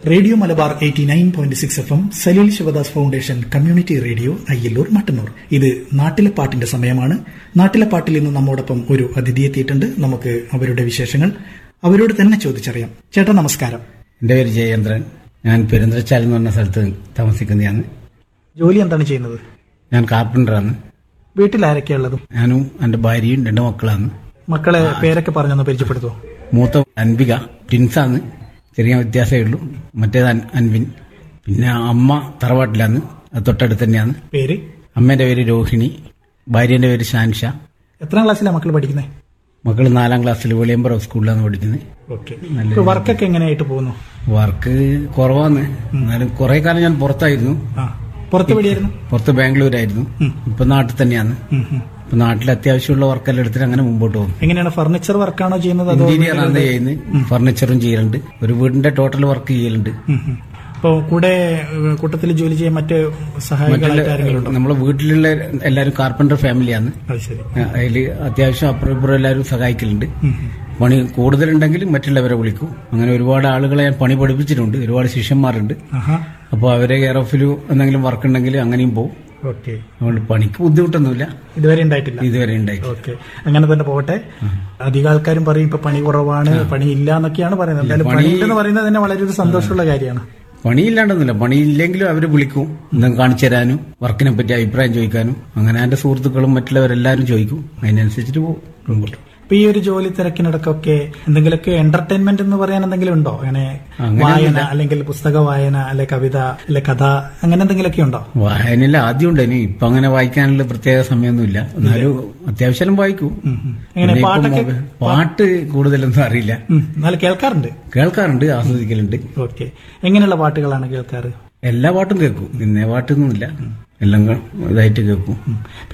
Radio Malabar eighty nine point six F M Saleel Sivadas foundation community radio Ayyalloor Mattannur ഇത് നാട്ടിലെ പാട്ടിന്റെ സമയമാണ് നാട്ടിലെ പാട്ടിൽ ഇന്ന് നമ്മോടൊപ്പം ഒരു അതിഥി എത്തിയിട്ടുണ്ട് നമുക്ക് അവരുടെ വിശേഷങ്ങൾ അവരോട് തന്നെ ചോദിച്ചറിയാം ചേട്ടാ നമസ്കാരം എൻ്റെ പേര് ജയേന്ദ്രൻ ഞാൻ പെരുന്തച്ചാൽ എന്ന് പറഞ്ഞ സ്ഥലത്ത് താമസിക്കുന്നതാണ് ജോലി എന്താണ് ചെയ്യുന്നത് ഞാൻ കാർപ്പൻ്ററാണ് വീട്ടിൽ ആരൊക്കെയുള്ളത് ഞാനും എൻ്റെ ഭാര്യയും രണ്ട് മക്കളാണ് മക്കളെ പേരൊക്കെ പറഞ്ഞൊന്ന് പരിചയപ്പെടുത്തുമോ മൂത്ത അൻവിക ടിൻസാണ് ചെറിയ വ്യത്യാസമേ ഉള്ളൂ മറ്റേത് അൻ- അൻവിൻ പിന്നെ അമ്മ തറവാട്ടിലാണ് അത് തൊട്ടടുത്ത് തന്നെയാണ് പേര് അമ്മേൻ്റെ പേര് രോഹിണി ഭാര്യൻ്റെ പേര് ഷാൻഷ എത്രാം ക്ലാസ്സിലാണ് മക്കൾ പഠിക്കുന്നത് മക്കൾ നാലാം ക്ലാസ്സിൽ വെളിയമ്പുറം സ്കൂളിലാണ് പഠിക്കുന്നത് ഓക്കെ വർക്കൊക്കെ എങ്ങനെയായിട്ട് പോകുന്നു വർക്ക് കുറവാണ് എന്നാലും കുറെ കാലം ഞാൻ പുറത്തായിരുന്നു ആ പുറത്ത് എവിടെയായിരുന്നു പുറത്ത് ബാംഗ്ലൂരായിരുന്നു ഇപ്പൊ നാട്ടിൽ തന്നെയാണ് ഉം, ഉം. ഇപ്പൊ നാട്ടിൽ അത്യാവശ്യമുള്ള വർക്കെല്ലാം എടുത്തിട്ട് അങ്ങനെ മുമ്പോട്ട് പോകും എങ്ങനെയാണ് ഫർണിച്ചർ വർക്കാണോ ചെയ്യുന്നത് അതോ ഇന്റീരിയർ ആണ് ചെയ്യുന്നത് ഫർണിച്ചറും ചെയ്യലുണ്ട് ഒരു വീടിന്റെ ടോട്ടൽ വർക്ക് ചെയ്യലുണ്ട് അപ്പോ കൂടെ ഏഹ്, കൂട്ടത്തിൽ ജോലി ചെയ്യാൻ മറ്റ് സഹായികളായിട്ട് ആരെങ്കിലും ഉണ്ടോ നമ്മളെ വീട്ടിലുള്ള എല്ലാവരും കാർപ്പൻറ്റർ ഫാമിലിയാണ് അത് ശരി അതിൽ അത്യാവശ്യം അപ്പുറം ഇപ്പുറം എല്ലാവരും സഹായിക്കലുണ്ട് പണി കൂടുതലുണ്ടെങ്കിൽ മറ്റുള്ളവരെ വിളിക്കും അങ്ങനെ ഒരുപാട് ആളുകളെ ഞാൻ പണി പഠിപ്പിച്ചിട്ടുണ്ട് ഒരുപാട് ശിഷ്യന്മാരുണ്ട് ആഹാ അപ്പോൾ അവരെ കെയർ ഓഫിൽ എന്തെങ്കിലും വർക്ക് ഉണ്ടെങ്കിൽ അങ്ങനെയും പോകും ഓക്കെ അതുകൊണ്ട് പണിക്ക് ബുദ്ധിമുട്ടൊന്നുമില്ല ഇതുവരെ ഉണ്ടായിട്ടില്ല ഇതുവരെ ഉണ്ടായിട്ട് ഓക്കെ അങ്ങനെ തന്നെ പോകട്ടെ അധികം ആൾക്കാരും പറയും ഇപ്പൊ പണി കുറവാണ് പണി ഇല്ല എന്നൊക്കെയാണ് പറയുന്നത് എന്തായാലും പണി ഉണ്ടെന്ന് പറയുന്നത് തന്നെ വളരെ ഒരു സന്തോഷമുള്ള കാര്യമാണ് പണിയില്ലാണ്ടൊന്നുമില്ല പണിയില്ലെങ്കിലും അവർ വിളിക്കും എന്തെങ്കിലും കാണിച്ചു തരാനും വർക്കിനെ പറ്റി അഭിപ്രായം ചോദിക്കാനും അങ്ങനെ എന്റെ സുഹൃത്തുക്കളും മറ്റുള്ളവരെല്ലാവരും ചോദിക്കും അതിനനുസരിച്ചിട്ട് പോകും മുമ്പോട്ട് ഇപ്പൊ ഈ ഒരു ജോലി തിരക്കിനിടക്കൊക്കെ എന്തെങ്കിലുമൊക്കെ എന്റർടൈൻമെന്റ് എന്ന് പറയാൻ എന്തെങ്കിലും ഉണ്ടോ അങ്ങനെ അങ്ങനെ വായന അല്ലെങ്കിൽ പുസ്തക വായന അല്ലെ കവിത അല്ലെ കഥ അങ്ങനെ എന്തെങ്കിലുമൊക്കെ ഉണ്ടോ വായനയിൽ ആദ്യം ഉണ്ടായിരുന്നു ഇപ്പൊ അങ്ങനെ വായിക്കാനുള്ള പ്രത്യേക സമയമൊന്നുമില്ല എന്നാലും അത്യാവശ്യം വായിക്കും എങ്ങനെ പിന്നെ ഇപ്പം പാട്ടൊക്കെ മൊബൈൽ- പാട്ട് കൂടുതലൊന്നും അറിയില്ല ഉം, എന്നാലും കേൾക്കാറുണ്ട് കേൾക്കാറുണ്ട് ആസ്വദിക്കലുണ്ട് ഓക്കെ എങ്ങനെയുള്ള പാട്ടുകളാണ് കേൾക്കാറ് എല്ലാ പാട്ടും കേൾക്കും ഇന്നേ പാട്ടൊന്നുമില്ല എല്ലാം ഇതായിട്ട് കേൾക്കും